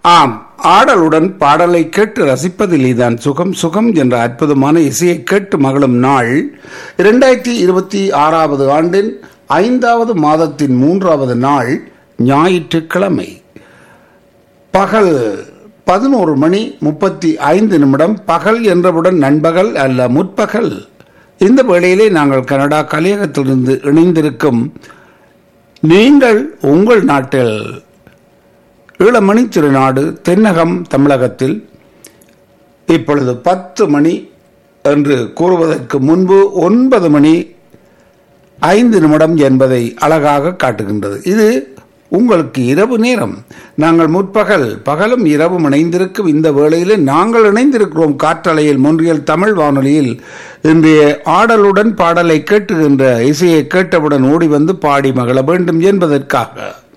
ஆம் ஆடலுடன் பாடலை கேட்டு ரசிப்பதில் இதான் சுகம் சுகம் என்ற அற்புதமான இசையை கேட்டு மகளும் நாள் இரண்டாயிரத்தி இருபத்தி ஆறாவது ஆண்டின் ஐந்தாவது மாதத்தின் மூன்றாவது நாள் ஞாயிற்றுக்கிழமை பகல் பதினோரு மணி முப்பத்தி ஐந்து நிமிடம் பகல் என்றவுடன் நண்பகல் அல்ல முற்பகல் இந்த வேளையிலே நாங்கள் கனடா கலையகத்திலிருந்து இணைந்திருக்கும் நீங்கள் உங்கள் நாட்டில் ஈழமணி திருநாடு தென்னகம் தமிழகத்தில் இப்பொழுது பத்து மணி என்று கூறுவதற்கு முன்பு ஒன்பது மணி ஐந்து நிமிடம் என்பதை அழகாக காட்டுகின்றது இது உங்களுக்கு இரவு நேரம் நாங்கள் முற்பகல் பகலும் இரவும் இணைந்திருக்கும் இந்த வேளையில் நாங்கள் இணைந்திருக்கிறோம் காற்றலையில் முன்றியல் தமிழ் வானொலியில் இன்றைய ஆடலுடன் பாடலை கேட்டுகின்ற இசையை கேட்டவுடன் ஓடி வந்து பாடி மகள வேண்டும் என்பதற்காக